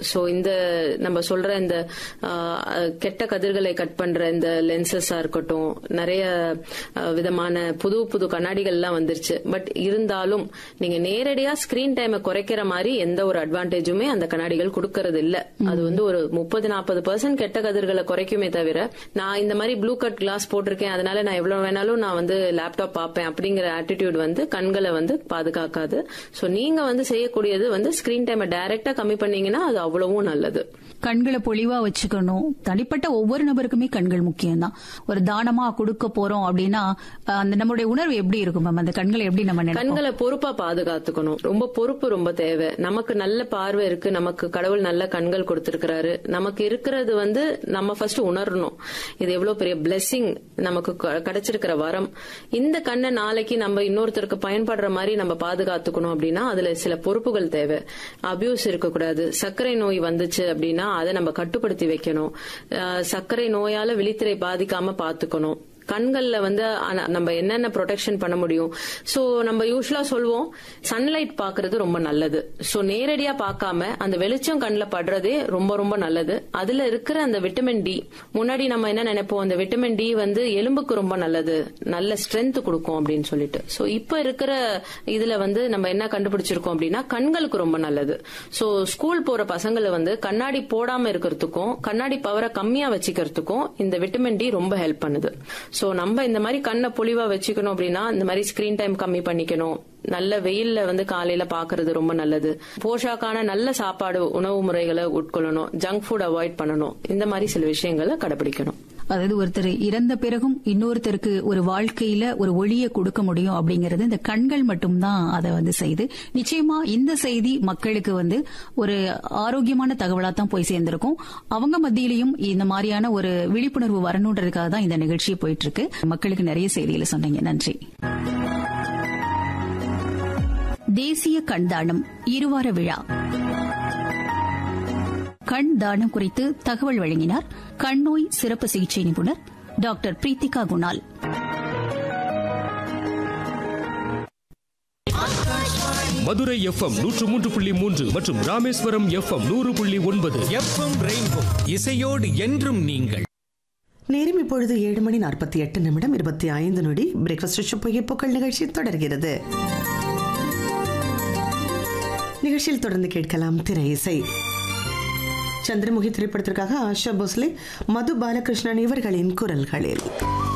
so இந்த நம்ம சொல்ற இந்த ஆஹ், கெட்ட கதிர்களை கட் பண்ற இந்த லென்சஸா இருக்கட்டும் நிறைய ஆஹ், விதமான புது புது கண்ணாடிகள்லாம் வந்துருச்சு பட் இருந்தாலும் நீங்க நேரடியா ஸ்கிரீன் டைமை குறைக்கிற மாதிரி எந்த ஒரு அட்வான்டேஜுமே அந்த கண்ணாடிகள் கொடுக்கறது இல்ல அது வந்து ஒரு முப்பது நாற்பது பர்சன்ட் கெட்ட கதிர்களை குறைக்குமே தவிர நான் இந்த மாதிரி ப்ளூ கட் கிளாஸ் போட்டிருக்கேன் அதனால நான் எவ்வளவு வேணாலும் நான் வந்து லேப்டாப் பார்ப்பேன் அப்படிங்கிற ஆட்டிடியூட் வந்து கண்களை வந்து பாதுகாக்காது சோ நீங்க வந்து செய்யக்கூடியது வந்து ஸ்கிரீன் டைமை டைரக்டா கம்மி பண்ணீங்கன்னா அது அவ்வளவும் நல்லது கண்களை பொலிவா வச்சுக்கணும் தனிப்பட்ட ஒவ்வொரு நபருக்குமே கண்கள் முக்கியம்தான் ஒரு தானமா கொடுக்க போறோம் அப்படின்னா அஹ், அந்த நம்மளுடைய உணர்வு எப்படி இருக்கும் மேம் அந்த கண்களை எப்படி நம்ம நினைப்போம் கண்களை பொறுப்பா பாதுகாத்துக்கணும் ரொம்ப பொறுப்பு ரொம்ப தேவை நமக்கு நல்ல பார்வை இருக்கு நமக்கு கடவுள் நல்ல கண்கள் கொடுத்திருக்கிறாரு நமக்கு இருக்கிறது வந்து நம்ம ஃபர்ஸ்ட் உணரணும் இது எவ்வளவு பெரிய blessing நமக்கு க- கிடைச்சிருக்கிற வரம் இந்த கண்ணை நாளைக்கு நம்ம இன்னொருத்தருக்கு பயன்படுற மாதிரி நம்ம பாதுகாத்துக்கணும் அப்படின்னா அதுல சில பொறுப்புகள் தேவை அபியூஸ் இருக்கக்கூடாது சர்க்கரை நோய் வந்துச்சு அப்படின்னா அதை நம்ம கட்டுப்படுத்தி வைக்கணும் அஹ் சர்க்கரை நோயால விழித்திரை பாதிக்காம பாத்துக்கணும் கண்கள்ல வந்து ஆனா- நம்ம என்னென்ன ப்ரொடெக்ஷன் பண்ண முடியும் சோ நம்ம யூஸ்வலா சொல்வோம் சன்லைட் பாக்குறது ரொம்ப நல்லது சோ நேரடியா பார்க்காம அந்த வெளிச்சம் கண்ணுல படுறதே ரொம்ப ரொம்ப நல்லது அதுல இருக்கிற அந்த விட்டமின் டி முன்னாடி நம்ம என்ன நினைப்போம் அந்த விட்டமின் டி வந்து எலும்புக்கு ரொம்ப நல்லது நல்ல ஸ்ட்ரென்த் கொடுக்கும் அப்படின்னு சொல்லிட்டு சோ இப்ப இருக்கிற இதுல வந்து நம்ம என்ன கண்டுபிடிச்சிருக்கோம் அப்படின்னா கண்களுக்கு ரொம்ப நல்லது சோ ஸ்கூல் போற பசங்களை வந்து கண்ணாடி போடாம இருக்கிறதுக்கும் கண்ணாடி பவரை கம்மியா வச்சுக்கிறதுக்கும் இந்த விட்டமின் டி ரொம்ப ஹெல்ப் பண்ணுது சோ நம்ம இந்த மாதிரி கண்ணை பொலிவா வச்சுக்கணும் அப்படின்னா இந்த மாதிரி ஸ்கிரீன் டைம் கம்மி பண்ணிக்கணும் நல்ல வெயில்ல வந்து காலையில பாக்குறது ரொம்ப நல்லது போஷாக்கான நல்ல சாப்பாடு உணவு முறைகளை உட்கொள்ளணும் ஜங்க் ஃபுட் அவாய்ட் பண்ணணும் இந்த மாதிரி சில விஷயங்களை கடைபிடிக்கணும் அதாவது ஒருத்தர் இறந்த பிறகும் இன்னொருத்தருக்கு ஒரு வாழ்க்கையில ஒரு ஒளியை கொடுக்க முடியும் அப்படிங்கறது இந்த கண்கள் மட்டும்தான் அதை வந்து செய்து நிச்சயமா இந்த செய்தி மக்களுக்கு வந்து ஒரு ஆரோக்கியமான தகவலா தான் போய் சேர்ந்திருக்கும் அவங்க மத்தியிலையும் இந்த மாதிரியான ஒரு விழிப்புணர்வு வரணுன்றதுக்காக தான் இந்த நிகழ்ச்சி போயிட்டு இருக்கு மக்களுக்கு நிறைய செய்திகளை சொன்னீங்க நன்றி தேசிய கண் தானம் இருவார விழா கண் தானம் குறித்து தகவல் வழங்கினார் கண் நோய் சிறப்பு சிகிச்சை நிபுணர் டாக்டர் பிரீத்திகா குணால் மதுரை எஃப்எம் நூற்று மூன்று புள்ளி மூன்று மற்றும் ராமேஸ்வரம் எஃப்எம் நூறு புள்ளி ஒன்பது எஃப்எம் ரெயின்போ இசையோடு என்றும் நீங்கள் நேரம் இப்பொழுது ஏழு மணி நாற்பத்தி எட்டு நிமிடம் இருபத்தி ஐந்து நொடி பிரேக்ஃபாஸ்ட் புகைப்புக்கள் நிகழ்ச்சி தொடர்கிறது நிகழ்ச்சியில் தொடர்ந்து கேட்கலாம் திரை இசை சந்திரமுகி திரைப்படத்திற்காக ஆஷா போஸ்லே மது பாலகிருஷ்ணன் இவர்களின் குரல்களில்